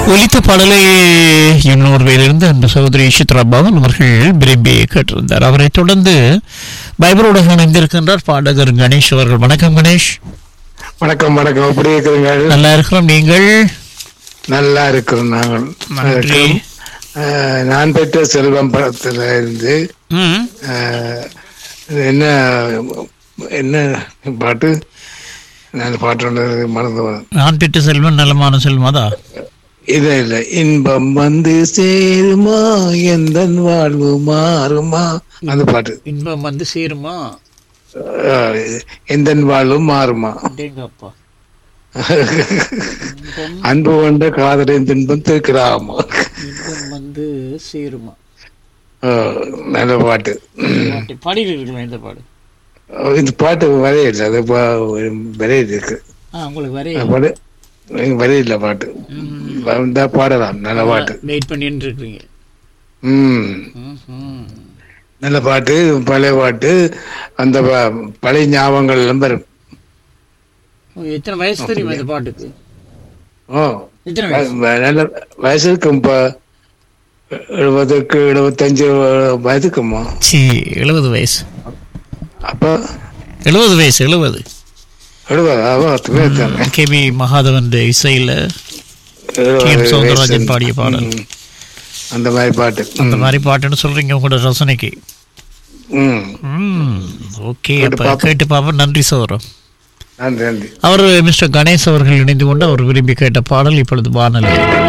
ஒலித்த பாடலை இன்னொருவையிலிருந்து அந்த சகோதரி சித்ரா பவன் அவர்கள் விரும்பி கேட்டிருந்தார் அவரை தொடர்ந்து பைபிளோடு இணைந்திருக்கின்றார் பாடகர் கணேஷ் அவர்கள் வணக்கம் கணேஷ் வணக்கம் வணக்கம் எப்படி இருக்கிறீங்க நல்லா இருக்கிறோம் நீங்கள் நல்லா இருக்கிறோம் நாங்கள் நன்றி. அஹ், நான் பெற்ற செல்வம் படத்துல இருந்து ம், அஹ், என்ன என்ன பாட்டு நான் பாட்டு ஒன்று மறந்து போனேன். நான் பெற்ற செல்வம் நலமான செல்வதா இல்ல இல்ல இன்பம் வந்து சேருமா எந்த வாழ்வு மாறுமா அந்த பாட்டு இன்பம் வந்து சேருமா அஹ், எந்த வாழ்வு மாறுமா அப்படிங்கப்பா அன்பு கொண்ட காதலின் துன்பம் திருக்கிறாமா இன்பம் வந்து சேருமா அஹ், நல்ல பாட்டு பாடிட்டு இருக்கலாம் இந்த பாடு இந்த பாட்டு வரையில அது வரையில் இருக்கு ஆ உங்களுக்கு வரைய அந்த பாட்டு வரையில பாட்டு வந்தா பாடலாம் நல்ல பாட்டு வெயிட் பண்ணிட்டு இருக்கிறீங்க ம் ம்ஹும். நல்ல பாட்டு பழைய பாட்டு அந்த ப- பழைய ஞாபகங்கள் எல்லாம் வரும் ஓ, எத்தனை வயசு தெரியுமா இந்த பாட்டுக்கு ஓ எத்தனை வ- வயசு வ- நல்ல வயசு இருக்கும் இப்ப எழுபதுக்கு எழுபத்தஞ்சு வயதுக்குமா சி எழுபது வயசு அப்ப எழுபது வயசு எழுபது எழுபதாவோ பேர்த்தாங்க கேபி மகாதவன் இசையில டி எம் சௌந்தரராஜன் பாடிய பாடல் அந்த மாதிரி பாட்டு அந்த மாதிரி பாட்டுன்னு சொல்றீங்க உங்களோட ரசனைக்கு ம் ம் ஓகே கேட்டு அப்ப பாப்போம். கேட்டு பாப்போம் நன்றி சோரம் நன்றி நன்றி அவர் மிஸ்டர் கணேஷ் அவர்கள் இணைந்து கொண்டு அவர் விரும்பி கேட்ட பாடல் இப்பொழுது வானொலி